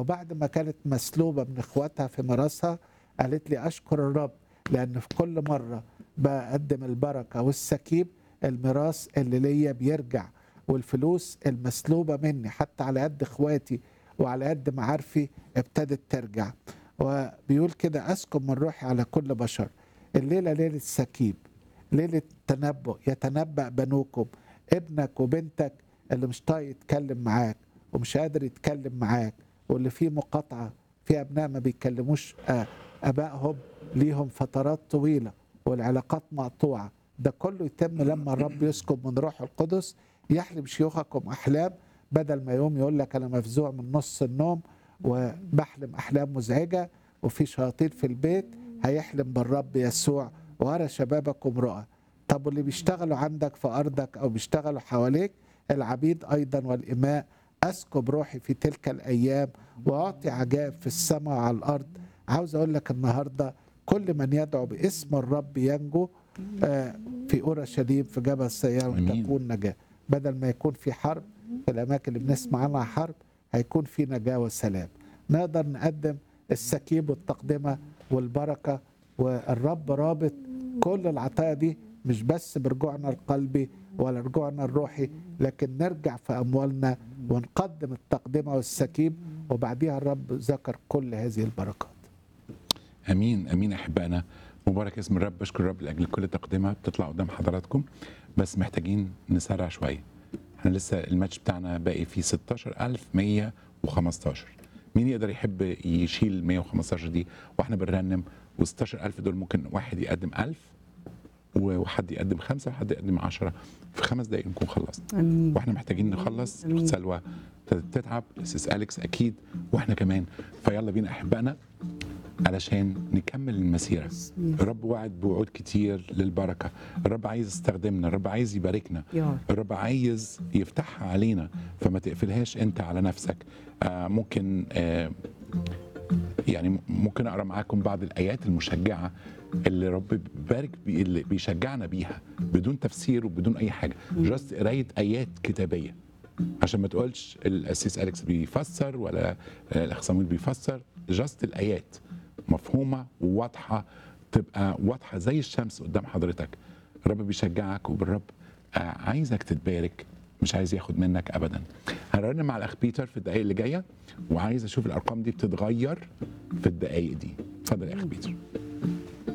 وبعد ما كانت مسلوبة من إخواتها في ميراثها قالت لي أشكر الرب لأن في كل مرة بقدم البركة والسكيب الميراث اللي ليا بيرجع والفلوس المسلوبة مني حتى على قد إخواتي وعلى قد معارفي ابتدت ترجع وبيقول كده أسكب من روحي على كل بشر الليلة ليلة سكيب ليلة تنبؤ يتنبأ بنوكم ابنك وبنتك اللي مش طايق يتكلم معاك ومش قادر يتكلم معاك واللي فيه مقاطعة في أبناء ما بيتكلموش آه، أبائهم ليهم فترات طويلة والعلاقات مقطوعة ده كله يتم لما الرب يسكب من روح القدس يحلم شيوخكم أحلام بدل ما يوم يقول لك أنا مفزوع من نص النوم وبحلم أحلام مزعجة وفي شياطين في البيت هيحلم بالرب يسوع وأرى شبابكم رؤى طب واللي بيشتغلوا عندك في أرضك أو بيشتغلوا حواليك العبيد أيضا والإماء أسكب روحي في تلك الأيام وأعطي عجائب في السماء وعلى الأرض عاوز أقول لك النهاردة كل من يدعو باسم الرب ينجو آه، في أورشليم في جبل سيار أمين. تكون نجاة بدل ما يكون في حرب في الأماكن اللي بنسمع عنها حرب هيكون في نجاة وسلام نقدر نقدم السكيب والتقدمة والبركة والرب رابط كل العطايا دي مش بس برجوعنا القلبي ولا رجوعنا الروحي لكن نرجع في أموالنا ونقدم التقدمة والسكيب وبعديها الرب ذكر كل هذه البركات امين امين احبائنا مبارك اسم الرب بشكر الرب لاجل كل تقدمه بتطلع قدام حضراتكم بس محتاجين نسرع شويه احنا لسه الماتش بتاعنا باقي فيه 16115 مين يقدر يحب يشيل 115 دي واحنا بنرنم و16000 دول ممكن واحد يقدم 1000 وحد يقدم خمسه وحد يقدم 10 في خمس دقائق نكون خلصنا امين واحنا محتاجين نخلص أمين. سلوى ابتدت تتعب سيس اليكس اكيد واحنا كمان فيلا بينا احبائنا علشان نكمل المسيره الرب وعد بوعود كتير للبركه الرب عايز يستخدمنا الرب عايز يباركنا يا رب. الرب عايز يفتحها علينا فما تقفلهاش انت على نفسك آه ممكن آه يعني ممكن اقرا معاكم بعض الايات المشجعه اللي رب بيبارك بي اللي بيشجعنا بيها بدون تفسير وبدون اي حاجه جاست قرايه ايات كتابيه عشان ما تقولش الاسيس اليكس بيفسر ولا آه، الاخ صامويل بيفسر جاست الايات مفهومه وواضحه تبقى واضحه زي الشمس قدام حضرتك الرب بيشجعك وبالرب آه، عايزك تتبارك مش عايز ياخد منك ابدا هنرن مع الاخ بيتر في الدقائق اللي جايه وعايز اشوف الارقام دي بتتغير في الدقائق دي اتفضل يا اخ بيتر